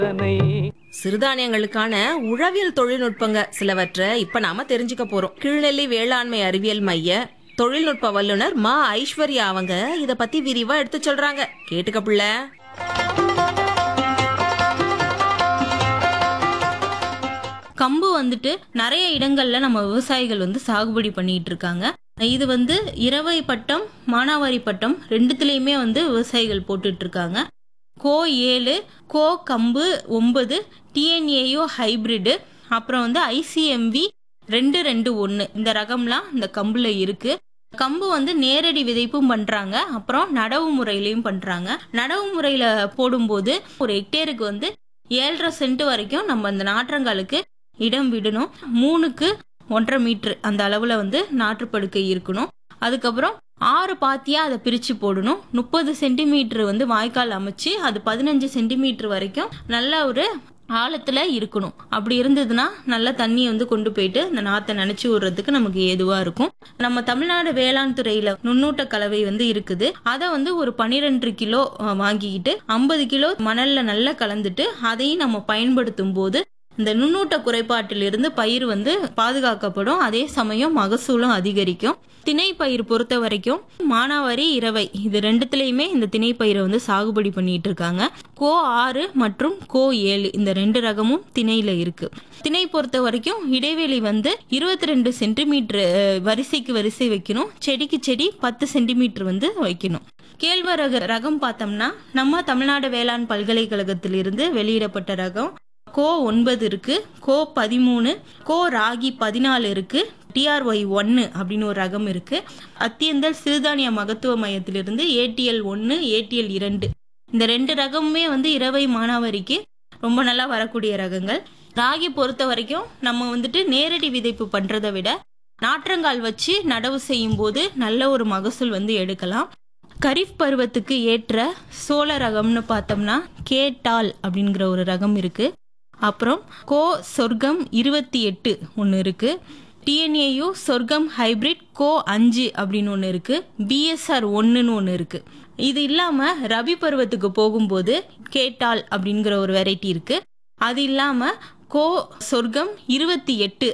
சிறுதானியங்களுக்கான உழவியல் தொழில்நுட்பங்க சிலவற்றை இப்ப நாம தெரிஞ்சுக்க போறோம் கீழ்நெல்லி வேளாண்மை அறிவியல் மைய தொழில்நுட்ப வல்லுனர் மா ஐஸ்வர்யா அவங்க இத பத்தி விரிவா எடுத்து சொல்றாங்க கேட்டுக்க புள்ள கம்பு வந்துட்டு நிறைய இடங்கள்ல நம்ம விவசாயிகள் வந்து சாகுபடி பண்ணிட்டு இருக்காங்க இது வந்து இரவை பட்டம் மானாவாரி பட்டம் ரெண்டுத்துலயுமே வந்து விவசாயிகள் போட்டுட்டு இருக்காங்க கோ ஏழு கோ கம்பு ஒன்பது டிஎன்ஏயோ ஹைபிரிடு அப்புறம் வந்து ஐசிஎம்வி ரெண்டு ரெண்டு ஒன்று இந்த ரகம்லாம் இந்த கம்புல இருக்கு கம்பு வந்து நேரடி விதைப்பும் பண்றாங்க அப்புறம் நடவு முறையிலையும் பண்றாங்க நடவு முறையில போடும்போது ஒரு ஹெக்டேருக்கு வந்து ஏழரை சென்ட் வரைக்கும் நம்ம அந்த நாற்றங்காலுக்கு இடம் விடணும் மூணுக்கு ஒன்றரை மீட்டர் அந்த அளவுல வந்து நாற்றுப்படுக்கை இருக்கணும் அதுக்கப்புறம் ஆறு பாத்தியா அதை பிரிச்சு போடணும் முப்பது சென்டிமீட்டர் வந்து வாய்க்கால் அமைச்சு அது பதினஞ்சு சென்டிமீட்டர் வரைக்கும் நல்ல ஒரு ஆழத்துல இருக்கணும் அப்படி இருந்ததுன்னா நல்ல தண்ணி வந்து கொண்டு போயிட்டு அந்த நாத்தை நினைச்சு விடுறதுக்கு நமக்கு ஏதுவா இருக்கும் நம்ம தமிழ்நாடு வேளாண் துறையில நுண்ணூட்ட கலவை வந்து இருக்குது அதை வந்து ஒரு பனிரெண்டு கிலோ அஹ், வாங்கிக்கிட்டு ஐம்பது கிலோ மணல்ல நல்லா கலந்துட்டு அதையும் நம்ம பயன்படுத்தும் போது இந்த நுண்ணூட்ட குறைபாட்டிலிருந்து பயிர் வந்து பாதுகாக்கப்படும் அதே சமயம் மகசூலும் அதிகரிக்கும் திணை பயிர் பொறுத்த வரைக்கும் மானாவாரி இரவை இது ரெண்டுத்துலயுமே இந்த திணை பயிரை வந்து சாகுபடி பண்ணிட்டு இருக்காங்க கோ ஆறு மற்றும் கோ ஏழு இந்த ரெண்டு ரகமும் திணையில இருக்கு திணை பொறுத்த வரைக்கும் இடைவெளி வந்து இருபத்தி ரெண்டு சென்டிமீட்டர் வரிசைக்கு வரிசை வைக்கணும் செடிக்கு செடி பத்து சென்டிமீட்டர் வந்து வைக்கணும் கேழ்வரகு ரகம் பார்த்தோம்னா நம்ம தமிழ்நாடு வேளாண் பல்கலைக்கழகத்திலிருந்து வெளியிடப்பட்ட ரகம் கோ ஒன்பது இருக்கு கோ பதிமூணு கோ ராகி பதினாலு இருக்கு டிஆர்ஒய் ஒன்னு அப்படின்னு ஒரு ரகம் இருக்கு அத்தியந்தல் சிறுதானிய மகத்துவ மையத்திலிருந்து ஏடிஎல் ஒன்னு ஏடிஎல் இரண்டு இந்த ரெண்டு ரகமுமே வந்து இரவை மானாவாரிக்கு ரொம்ப நல்லா வரக்கூடிய ரகங்கள் ராகி பொறுத்த வரைக்கும் நம்ம வந்துட்டு நேரடி விதைப்பு பண்றதை விட நாற்றங்கால் வச்சு நடவு செய்யும் போது நல்ல ஒரு மகசூல் வந்து எடுக்கலாம் கரீஃப் பருவத்துக்கு ஏற்ற சோள ரகம்னு பார்த்தோம்னா கேட்டால் அப்படிங்கிற ஒரு ரகம் இருக்கு அப்புறம் கோ சொர்க்கம் இருபத்தி எட்டு ஒன்று இருக்கு டிஎன்ஏயு சொர்க்கம் ஹைபிரிட் கோ அஞ்சு அப்படின்னு ஒன்று இருக்கு பிஎஸ்ஆர் ஒன்றுன்னு ஒன்று இருக்கு இது இல்லாம ரபி பருவத்துக்கு போகும்போது கேட்டால் அப்படிங்கிற ஒரு வெரைட்டி இருக்கு அது இல்லாம கோ சொர்க்கம் இருபத்தி எட்டு